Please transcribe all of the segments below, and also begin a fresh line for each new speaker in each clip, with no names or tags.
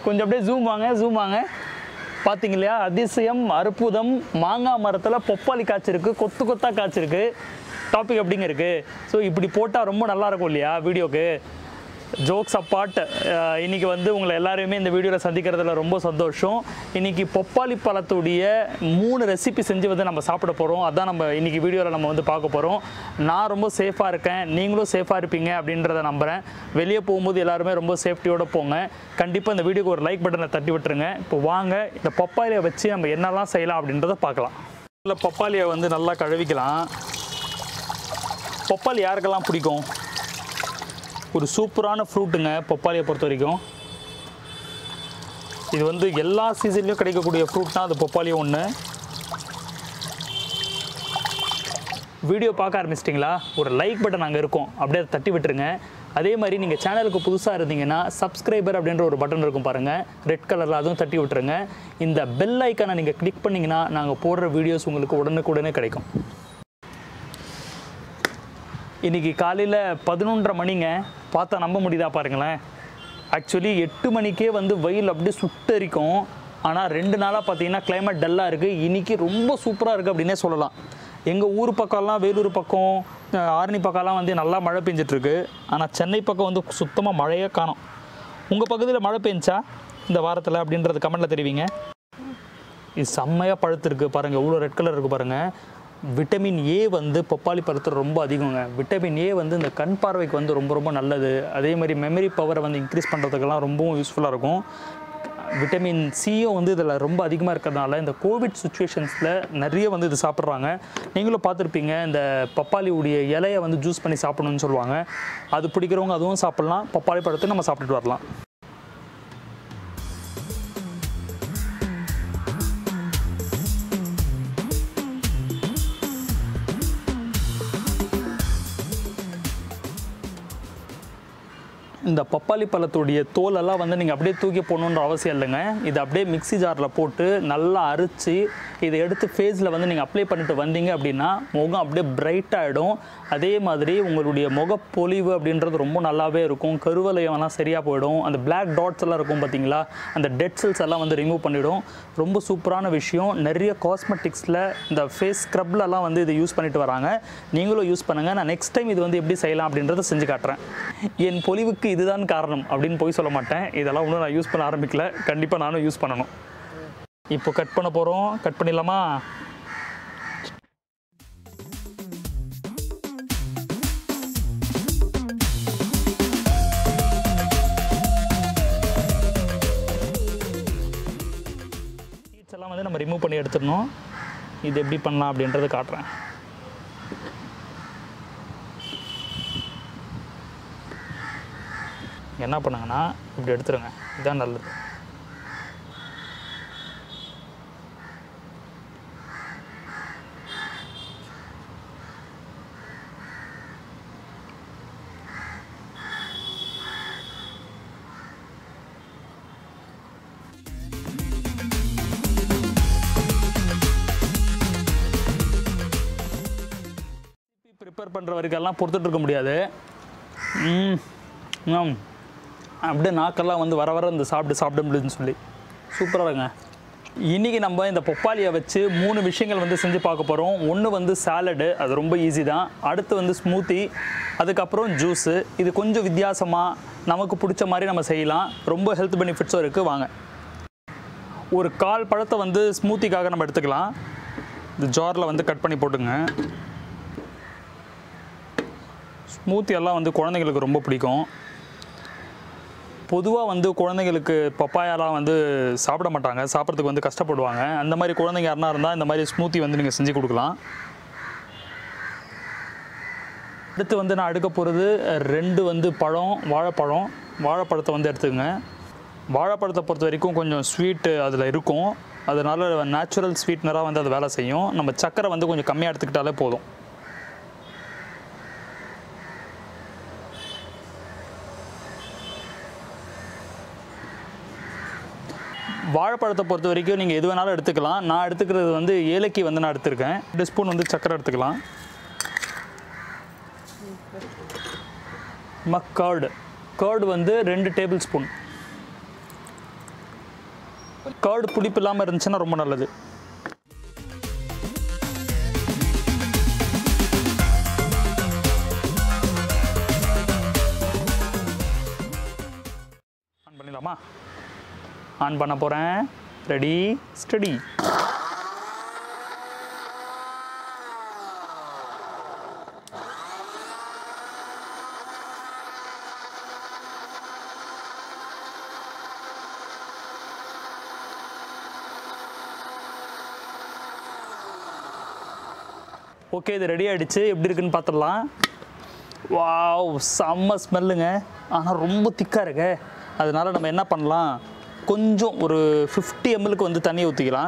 கொஞ்சம் அப்படியே ஜூம் வாங்க ஜூம் வாங்க பார்த்தீங்க இல்லையா அதிசயம் அற்புதம் மாங்காய் மரத்தில் பொப்பாளி காய்ச்சிருக்கு கொத்து கொத்தா காய்ச்சிருக்கு டாபிக் எப்படிங்க இருக்கு ஸோ இப்படி போட்டால் ரொம்ப நல்லா இருக்கும் இல்லையா வீடியோக்கு ஜோக்ஸ் அப்பார்ட் இன்னைக்கு வந்து உங்களை எல்லாரையுமே இந்த வீடியோவில் சந்திக்கிறதுல ரொம்ப சந்தோஷம் இன்னைக்கு பொப்பாளி பழத்துடைய மூணு ரெசிபி செஞ்சு வந்து நம்ம சாப்பிட போகிறோம் அதான் நம்ம இன்னைக்கு வீடியோவில் நம்ம வந்து பார்க்க போகிறோம் நான் ரொம்ப சேஃபாக இருக்கேன் நீங்களும் சேஃபாக இருப்பீங்க அப்படின்றத நம்புகிறேன் வெளியே போகும்போது எல்லாருமே ரொம்ப சேஃப்டியோட போங்க கண்டிப்பாக இந்த வீடியோக்கு ஒரு லைக் பட்டனை தட்டி விட்டுருங்க இப்போ வாங்க இந்த பப்பாளியை வச்சு நம்ம என்னெல்லாம் செய்யலாம் அப்படின்றத பார்க்கலாம் இல்லை பப்பாளியை வந்து நல்லா கழுவிக்கலாம் பப்பாளி யாருக்கெல்லாம் பிடிக்கும் ஒரு சூப்பரான ஃப்ரூட்டுங்க பப்பாளியை பொறுத்த வரைக்கும் இது வந்து எல்லா சீசன்லையும் கிடைக்கக்கூடிய ஃப்ரூட்னா அது பப்பாளியும் ஒன்று வீடியோ பார்க்க ஆரம்பிச்சிட்டிங்களா ஒரு லைக் பட்டன் அங்கே இருக்கும் அப்படியே அதை தட்டி விட்டுருங்க அதே மாதிரி நீங்கள் சேனலுக்கு புதுசாக இருந்தீங்கன்னா சப்ஸ்கிரைபர் அப்படின்ற ஒரு பட்டன் இருக்கும் பாருங்கள் ரெட் கலரில் அதுவும் தட்டி விட்டுருங்க இந்த பெல் ஐக்கானை நீங்கள் கிளிக் பண்ணிங்கன்னா நாங்கள் போடுற வீடியோஸ் உங்களுக்கு உடனுக்குடனே கிடைக்கும் இன்னைக்கு காலையில் பதினொன்றரை மணிங்க பார்த்தா நம்ப முடியுதா பாருங்களேன் ஆக்சுவலி எட்டு மணிக்கே வந்து வெயில் அப்படியே சுட்டரிக்கும் ஆனால் ரெண்டு நாளாக பார்த்தீங்கன்னா climate டல்லாக இருக்குது இன்னைக்கு ரொம்ப சூப்பராக இருக்குது அப்படின்னே சொல்லலாம் எங்கள் ஊர் பக்கம்லாம் வேலூர் பக்கம் அஹ், ஆரணி பக்கம்லாம் வந்து நல்லா மழை பெஞ்சிட்ருக்கு ஆனால் சென்னை பக்கம் வந்து சுத்தமாக மழையே காணோம் உங்கள் பக்கத்தில் மழை பெஞ்சா இந்த வாரத்தில் அப்படின்றது கமெண்ட்டில் தெரிவிங்க இது செம்மையாக பழுத்திருக்கு பாருங்கள் எவ்வளோ ரெட் கலர் இருக்குது பாருங்கள் விட்டமின் ஏ வந்து பப்பாளி பழத்தில் ரொம்ப அதிகங்க விட்டமின் ஏ வந்து இந்த கண் பார்வைக்கு வந்து ரொம்ப ரொம்ப நல்லது அதே மாதிரி மெமரி பவரை வந்து இன்க்ரீஸ் பண்ணுறதுக்கெல்லாம் ரொம்பவும் யூஸ்ஃபுல்லாக இருக்கும் விட்டமின் சியும் வந்து இதில் ரொம்ப அதிகமாக இருக்கிறதுனால இந்த கோவிட் சுச்சுவேஷன்ஸில் நிறைய வந்து இது சாப்பிட்றாங்க நீங்களும் பார்த்துருப்பீங்க இந்த பப்பாளியுடைய இலையை வந்து ஜூஸ் பண்ணி சாப்பிடணும்னு சொல்லுவாங்க அது பிடிக்கிறவங்க அதுவும் சாப்பிட்லாம் பப்பாளி பழத்தை நம்ம சாப்பிட்டுட்டு வரலாம் இந்த பப்பாளி பழத்துடைய தோலெல்லாம் வந்து நீங்கள் அப்படியே தூக்கி போடணுன்ற அவசியம் இல்லைங்க இதை அப்படியே மிக்ஸி ஜாரில் போட்டு நல்லா அரைச்சி இதை எடுத்து ஃபேஸில் வந்து நீங்கள் அப்ளை பண்ணிட்டு வந்தீங்க அப்படின்னா முகம் அப்படியே பிரைட் ஆகிடும் அதே மாதிரி உங்களுடைய முகப்பொலிவு அப்படின்றது ரொம்ப நல்லாவே இருக்கும் கருவலயம்லாம் சரியாக போயிடும் அந்த Black டாட்ஸ் எல்லாம் இருக்கும் பார்த்தீங்களா அந்த டெட் செல்ஸ் எல்லாம் வந்து ரிமூவ் பண்ணிடும் ரொம்ப சூப்பரான விஷயம் நிறைய காஸ்மெட்டிக்ஸில் இந்த ஃபேஸ் ஸ்க்ரப்லலாம் வந்து இதை யூஸ் பண்ணிட்டு வராங்க நீங்களும் யூஸ் பண்ணுங்கள் நான் நெக்ஸ்ட் டைம் இது வந்து எப்படி செய்யலாம் அப்படின்றத செஞ்சு காட்டுறேன் என் பொலிவுக்கு இதுதான் காரணம் அப்படின்னு போய் சொல்ல மாட்டேன் இதெல்லாம் இன்னும் நான் யூஸ் பண்ண ஆரம்பிக்கல கண்டிப்பாக நானும் யூஸ் பண்ணணும் இப்போ கட் பண்ண போகிறோம் கட் பண்ணிடலாமா சீட்ஸ் எல்லாம் வந்து நம்ம ரிமூவ் பண்ணி எடுத்துடணும் இது எப்படி பண்ணலாம் அப்படின்றத காட்டுறேன் என்ன பண்ணுங்கன்னா இப்படி எடுத்துருங்க இதுதான் நல்லது ப்ரிப்பேர் பண்ணுற வரைக்கெல்லாம் பொறுத்துட்டு இருக்க முடியாது ம் ம் அப்படியே நாக்கெல்லாம் வந்து வர வர இந்த சாப்பிட்டு சாப்பிட முடியுதுன்னு சொல்லி சூப்பராக இருங்க இன்றைக்கி நம்ம இந்த பப்பாளியை வச்சு மூணு விஷயங்கள் வந்து செஞ்சு பார்க்க போகிறோம் ஒன்று வந்து சாலடு அது ரொம்ப ஈஸி தான் அடுத்து வந்து ஸ்மூத்தி அதுக்கப்புறம் ஜூஸு இது கொஞ்சம் வித்தியாசமாக நமக்கு பிடிச்ச மாதிரி நம்ம செய்யலாம் ரொம்ப ஹெல்த் பெனிஃபிட்ஸும் இருக்குது வாங்க ஒரு கால் பழத்தை வந்து ஸ்மூத்திக்காக நம்ம எடுத்துக்கலாம் இந்த ஜாரில் வந்து கட் பண்ணி போட்டுங்க ஸ்மூத்தி எல்லாம் வந்து குழந்தைங்களுக்கு ரொம்ப பிடிக்கும் பொதுவாக வந்து குழந்தைங்களுக்கு பப்பாயாலாம் வந்து சாப்பிட மாட்டாங்க சாப்பிட்றதுக்கு வந்து கஷ்டப்படுவாங்க அந்த மாதிரி குழந்தைங்க யாருனா இருந்தால் இந்த மாதிரி ஸ்மூத்தி வந்து நீங்கள் செஞ்சு கொடுக்கலாம் அடுத்து வந்து நான் எடுக்க போகிறது ரெண்டு வந்து பழம் வாழைப்பழம் வாழைப்பழத்தை வந்து எடுத்துக்கங்க வாழைப்பழத்தை பொறுத்த வரைக்கும் கொஞ்சம் ஸ்வீட்டு அதில் இருக்கும் அதனால நேச்சுரல் ஸ்வீட்னராக வந்து அது வேலை செய்யும் நம்ம சக்கரை வந்து கொஞ்சம் கம்மியாக எடுத்துக்கிட்டாலே போதும் வாழைப்பழத்தை பொறுத்த வரைக்கும் நீங்கள் எது வேணாலும் எடுத்துக்கலாம் நான் எடுத்துக்கிறது வந்து ஏலக்கி வந்து நான் எடுத்திருக்கேன் ரெண்டு ஸ்பூன் வந்து சக்கரை எடுத்துக்கலாம் கர்டு கர்டு வந்து ரெண்டு டேபிள் ஸ்பூன் கர்டு புளிப்பு இல்லாமல் இருந்துச்சுன்னா ரொம்ப நல்லது ஆன் பண்ணிடலாமா ஆன் பண்ண போகிறேன் ரெடி ஸ்டடி ஓகே இது ரெடி ஆயிடுச்சு எப்படி இருக்குன்னு பார்த்துடலாம் வாவ் செம்ம ஸ்மெல்லுங்க ஆனால் ரொம்ப திக்காக இருக்கு அதனால நம்ம என்ன பண்ணலாம் கொஞ்சம் ஒரு ஃபிஃப்டி எம்எல்க்கு வந்து தண்ணி ஊற்றிக்கலாம்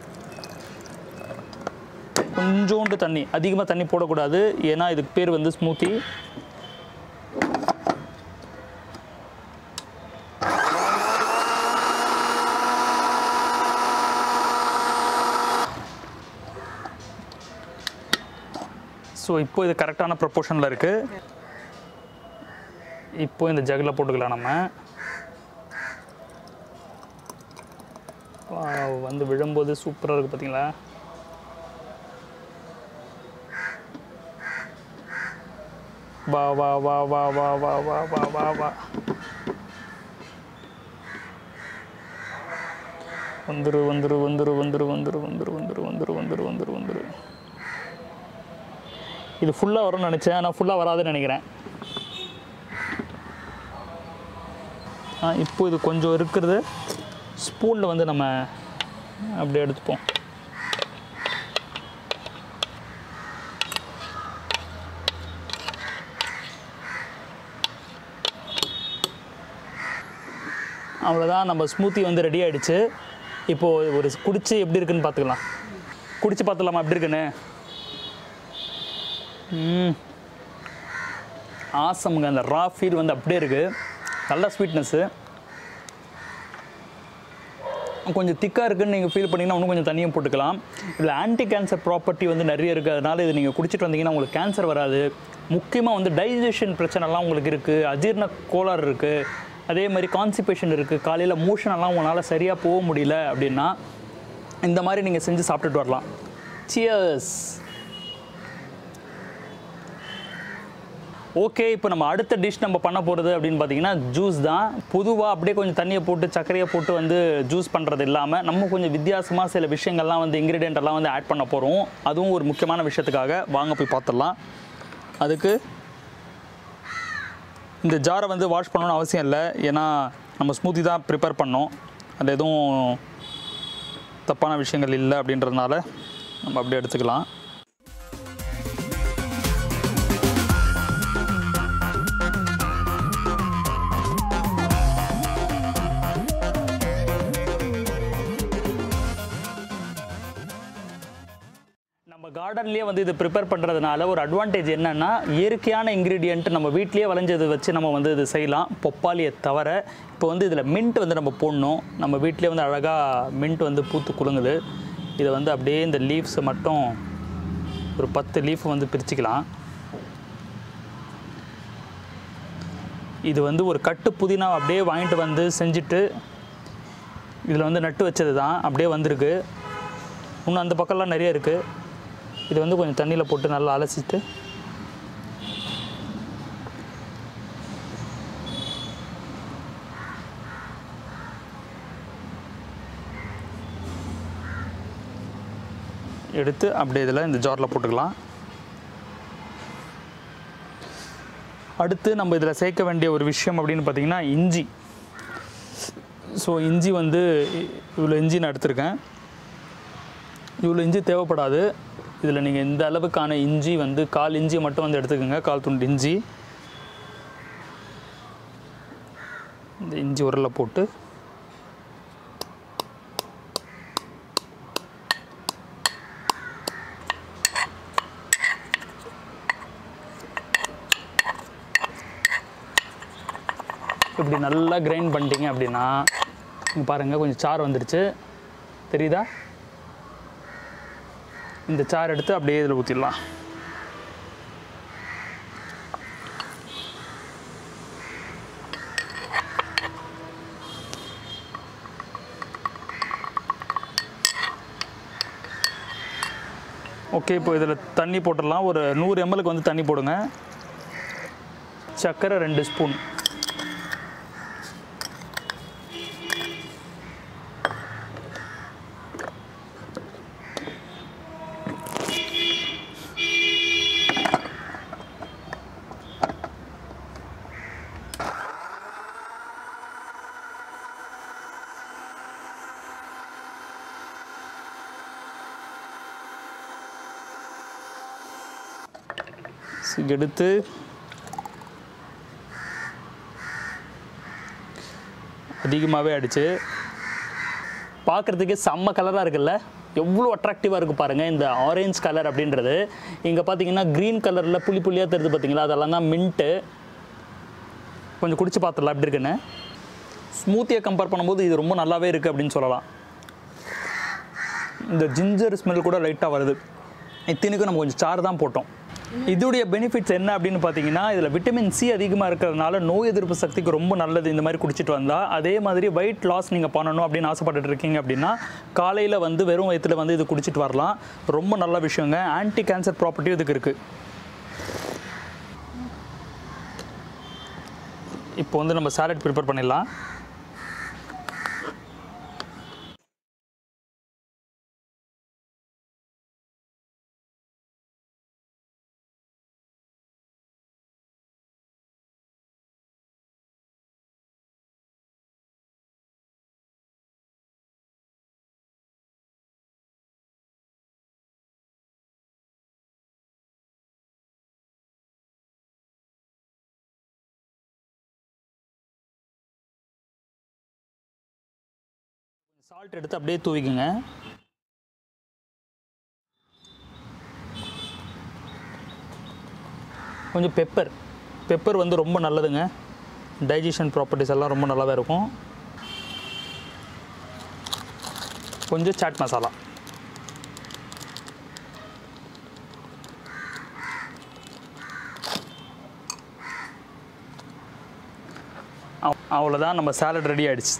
கொஞ்சோண்டு தண்ணி அதிகமாக தண்ணி போடக்கூடாது ஏன்னா இதுக்கு பேர் வந்து ஸ்மூத்தி ஸோ இப்போ இது கரெக்டான ப்ரொப்போர்ஷனில் இருக்குது இப்போ இந்த ஜக்கில் போட்டுக்கலாம் நம்ம Wow, வந்து விழும்போது சூப்பராக இருக்குது பார்த்தீங்களா வா வா வா வா வா வா வா வா வா வா வந்துரு வந்துரு வந்துரு வந்துரு வந்துரு வந்துரு வந்துரு வந்துரு வந்துரு வந்துரு வந்துரு இது ஃபுல்லாக வரும்னு நினச்சேன் ஆனால் ஃபுல்லாக வராதுன்னு நினைக்கிறேன் ஆ இப்போ இது கொஞ்சம் இருக்கிறது ஸ்பூனில் வந்து நம்ம அப்படியே எடுத்துப்போம் அவ்வளோதான் நம்ம ஸ்மூத்தி வந்து ரெடி ஆயிடுச்சு இப்போது ஒரு குடிச்சு எப்படி இருக்குன்னு பார்த்துக்கலாம் குடிச்சு பார்த்துலாமா எப்படி இருக்குன்னு ம் ஆசமுங்க அந்த ரா ஃபீல் வந்து அப்படியே இருக்குது நல்ல ஸ்வீட்னஸ்ஸு கொஞ்சம் திக்காக இருக்குன்னு நீங்கள் ஃபீல் பண்ணிங்கன்னா இன்னும் கொஞ்சம் தண்ணியும் போட்டுக்கலாம் இதில் ஆன்டி கேன்சர் ப்ராப்பர்ட்டி வந்து நிறைய இருக்குது அதனால் இது நீங்கள் குடிச்சிட்டு வந்தீங்கன்னா உங்களுக்கு கேன்சர் வராது முக்கியமாக வந்து டைஜஷன் பிரச்சனைலாம் உங்களுக்கு இருக்குது அஜீரண கோளாறு இருக்குது அதே மாதிரி கான்சிபேஷன் இருக்குது காலையில் மோஷனெல்லாம் உங்களால் சரியாக போக முடியல அப்படின்னா இந்த மாதிரி நீங்கள் செஞ்சு சாப்பிட்டுட்டு வரலாம் சியர்ஸ் ஓகே இப்போ நம்ம அடுத்த டிஷ் நம்ம பண்ண போகிறது அப்படின்னு பார்த்தீங்கன்னா ஜூஸ் தான் பொதுவாக அப்படியே கொஞ்சம் தண்ணியை போட்டு சர்க்கரையை போட்டு வந்து ஜூஸ் பண்ணுறது இல்லாமல் நம்ம கொஞ்சம் வித்தியாசமாக சில விஷயங்கள்லாம் வந்து ingredient எல்லாம் வந்து ஆட் பண்ண போகிறோம் அதுவும் ஒரு முக்கியமான விஷயத்துக்காக வாங்க போய் பார்த்துடலாம் அதுக்கு இந்த ஜாரை வந்து வாஷ் பண்ணணும்னு அவசியம் இல்லை ஏன்னா நம்ம ஸ்மூத்தி தான் ப்ரிப்பேர் பண்ணோம் அதில் எதுவும் தப்பான விஷயங்கள் இல்லை அப்படின்றதுனால நம்ம அப்படியே எடுத்துக்கலாம் நம்ம கார்டன்லேயே வந்து இது ப்ரிப்பேர் பண்ணுறதுனால ஒரு அட்வான்டேஜ் என்னென்னா இயற்கையான இன்க்ரீடியன்ட் நம்ம வீட்லேயே விளைஞ்சதை வச்சு நம்ம வந்து இது செய்யலாம் பொப்பாளியை தவிர இப்போ வந்து இதில் மின்ட் வந்து நம்ம போடணும் நம்ம வீட்லேயே வந்து அழகாக மின்ட் வந்து பூத்து குலுங்குது இதை வந்து அப்படியே இந்த லீவ்ஸை மட்டும் ஒரு பத்து லீஃப் வந்து பிரிச்சுக்கலாம் இது வந்து ஒரு கட்டு புதினா அப்படியே வாங்கிட்டு வந்து செஞ்சுட்டு இதில் வந்து நட்டு வச்சது தான் அப்படியே வந்திருக்கு இன்னும் அந்த பக்கம்லாம் நிறைய இருக்குது இது வந்து கொஞ்சம் தண்ணியில் போட்டு நல்லா அலசிட்டு எடுத்து அப்படியே இதில் இந்த ஜாரில் போட்டுக்கலாம் அடுத்து நம்ம இதில் சேர்க்க வேண்டிய ஒரு விஷயம் அப்படின்னு பார்த்தீங்கன்னா இஞ்சி ஸோ இஞ்சி வந்து இவ்வளோ இஞ்சி நான் எடுத்திருக்கேன் இவ்வளோ இஞ்சி தேவைப்படாது இதில் நீங்கள் இந்த அளவுக்கான இஞ்சி வந்து கால் இஞ்சி மட்டும் வந்து எடுத்துக்கோங்க கால் துண்டு இஞ்சி இந்த இஞ்சி உரலில் போட்டு இப்படி நல்லா கிரைண்ட் பண்ணிட்டீங்க அப்படின்னா இங்க பாருங்கள் கொஞ்சம் சாறு வந்துடுச்சு தெரியுதா இந்த சாறு எடுத்து அப்படியே இதில் ஊற்றிடலாம் ஓகே இப்போ இதில் தண்ணி போட்டுடலாம் ஒரு நூறு எம்எல்க்கு வந்து தண்ணி போடுங்க சர்க்கரை ரெண்டு ஸ்பூன் சி- எடுத்து அதிகமாகவே அடிச்சு பார்க்குறதுக்கே செம்ம கலராக இருக்குல்ல எவ்வளோ அட்ராக்டிவாக இருக்குது பாருங்கள் இந்த ஆரஞ்ச் கலர் அப்படின்றது இங்கே பார்த்தீங்கன்னா க்ரீன் கலரில் புளி புளியாக தெரியுது பார்த்தீங்களா அதெல்லாம் தான் மின்ட்டு கொஞ்சம் குடிச்சு பார்த்துடலாம் எப்படி இருக்குன்னு ஸ்மூத்தியை கம்பேர் பண்ணும்போது இது ரொம்ப நல்லாவே இருக்குது அப்படின்னு சொல்லலாம் இந்த ஜிஞ்சர் ஸ்மெல் கூட லைட்டாக வருது இத்தனைக்கும் நம்ம கொஞ்சம் சாறு தான் போட்டோம் இதோடைய பெனிஃபிட்ஸ் என்ன அப்படின்னு பார்த்தீங்கன்னா இதில் விட்டமின் சி அதிகமாக இருக்கிறதுனால நோய் எதிர்ப்பு சக்திக்கு ரொம்ப நல்லது இந்த மாதிரி குடிச்சிட்டு வந்தால் அதே மாதிரி வெயிட் லாஸ் நீங்கள் பண்ணணும் அப்படின்னு ஆசைப்பட்டுட்டு இருக்கீங்க அப்படின்னா காலையில் வந்து வெறும் வயிற்றுல வந்து இது குடிச்சிட்டு வரலாம் ரொம்ப நல்ல விஷயங்க ஆன்டி கேன்சர் ப்ராப்பர்ட்டியும் இதுக்கு இருக்குது இப்போ வந்து நம்ம சாலட் ப்ரிப்பேர் பண்ணிடலாம் சால்ட் எடுத்து அப்படியே தூவிக்குங்க கொஞ்சம் பெப்பர் பெப்பர் வந்து ரொம்ப நல்லதுங்க டைஜஷன் ப்ராப்பர்ட்டிஸ் எல்லாம் ரொம்ப நல்லாவே இருக்கும் கொஞ்சம் சாட் மசாலா அவ்- அவ்வளோதான் நம்ம சாலட் ரெடி ஆயிடுச்சு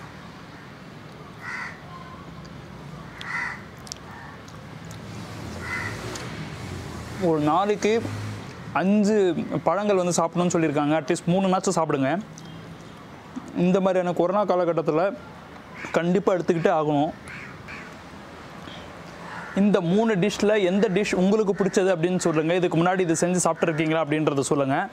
ஒரு நாளைக்கு அஞ்சு பழங்கள் வந்து சாப்பிடணும்னு சொல்லியிருக்காங்க அட்லீஸ்ட் மூணு நாச்சும் சாப்பிடுங்க இந்த மாதிரியான கொரோனா காலகட்டத்தில் கண்டிப்பாக எடுத்துக்கிட்டே ஆகணும் இந்த மூணு டிஷ்ஷில் எந்த டிஷ் உங்களுக்கு பிடிச்சது அப்படின்னு சொல்லுங்கள் இதுக்கு முன்னாடி இது செஞ்சு சாப்பிட்ருக்கீங்களா அப்படின்றத சொல்லுங்கள்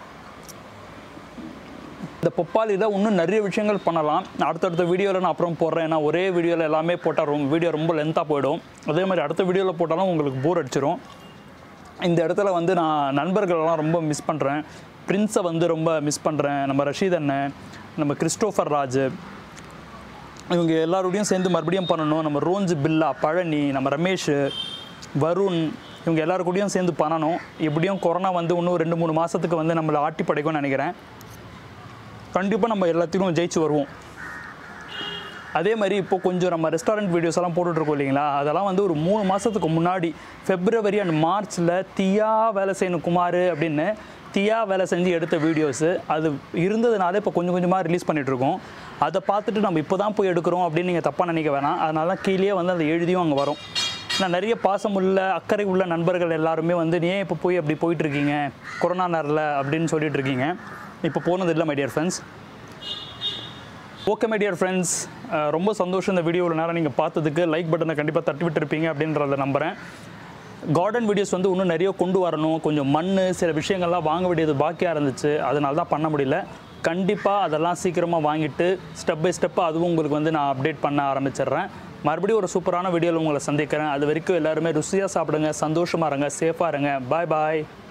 இந்த பப்பாளியில் இன்னும் நிறைய விஷயங்கள் பண்ணலாம் அடுத்தடுத்த வீடியோவில் நான் அப்புறம் போடுறேன் ஏன்னா ஒரே வீடியோவில் எல்லாமே போட்டால் ரொம்ப வீடியோ ரொம்ப லென்த்தாக போயிடும் அதே மாதிரி அடுத்த வீடியோவில் போட்டாலும் உங்களுக்கு போர் அடிச்சிரும் இந்த இடத்துல வந்து நான் நண்பர்களெல்லாம் ரொம்ப மிஸ் பண்ணுறேன் பிரின்ஸை வந்து ரொம்ப மிஸ் பண்ணுறேன் நம்ம ரஷீத் அண்ணன் நம்ம கிறிஸ்டோஃபர் ராஜ் இவங்க எல்லாரோடையும் சேர்ந்து மறுபடியும் பண்ணணும் நம்ம ரோஞ்சு பில்லா பழனி நம்ம ரமேஷ் வருண் இவங்க எல்லாரு கூடயும் சேர்ந்து பண்ணணும் எப்படியும் கொரோனா வந்து இன்னும் ரெண்டு மூணு மாதத்துக்கு வந்து நம்மளை ஆட்டி படைக்கும்னு நினைக்கிறேன் கண்டிப்பாக நம்ம எல்லாத்தையும் ஜெயிச்சு வருவோம் அதே மாதிரி இப்போ கொஞ்சம் நம்ம ரெஸ்டாரண்ட் வீடியோஸ் எல்லாம் போட்டுட்ருக்கோம் இல்லைங்களா அதெல்லாம் வந்து ஒரு மூணு மாதத்துக்கு முன்னாடி ஃபெப்ரவரி அண்ட் மார்ச்சில் தியா வேலை செய்யணும் குமார் அப்படின்னு தியா வேலை செஞ்சு எடுத்த வீடியோஸு அது இருந்ததுனால இப்போ கொஞ்சம் கொஞ்சமாக ரிலீஸ் பண்ணிகிட்ருக்கோம் அதை பார்த்துட்டு நம்ம இப்போ தான் போய் எடுக்கிறோம் அப்படின்னு நீங்கள் தப்பாக நினைக்க வேணாம் அதனால தான் கீழே வந்து அந்த எழுதியும் அங்கே வரும் நான் நிறைய பாசமுள்ள அக்கறை உள்ள நண்பர்கள் எல்லாருமே வந்து நீ ஏன் இப்போ போய் அப்படி போயிட்டுருக்கீங்க கொரோனா நேரில் அப்படின்னு சொல்லிட்டு இருக்கீங்க இப்போ போனது இல்லை my dear friends okay my dear friends ரொம்ப சந்தோஷம் இந்த வீடியோவில் நேரம் நீங்கள் பார்த்ததுக்கு லைக் பட்டனை கண்டிப்பாக தட்டி விட்டுருப்பீங்க அப்படின்றத நம்புகிறேன் கார்டன் வீடியோஸ் வந்து இன்னும் நிறைய கொண்டு வரணும் கொஞ்சம் மண் சில விஷயங்கள்லாம் வாங்க வேண்டியது பாக்கியாக இருந்துச்சு அதனால தான் பண்ண முடியல கண்டிப்பாக அதெல்லாம் சீக்கிரமாக வாங்கிட்டு ஸ்டெப் பை ஸ்டெப்பாக அதுவும் உங்களுக்கு வந்து நான் அப்டேட் பண்ண ஆரம்பிச்சிடுறேன் மறுபடியும் ஒரு சூப்பரான வீடியோவில் உங்களை சந்திக்கிறேன் அது வரைக்கும் எல்லாருமே ருசியாக சாப்பிடுங்க சந்தோஷமாக இருங்க சேஃபாக இருங்க பாய் பாய்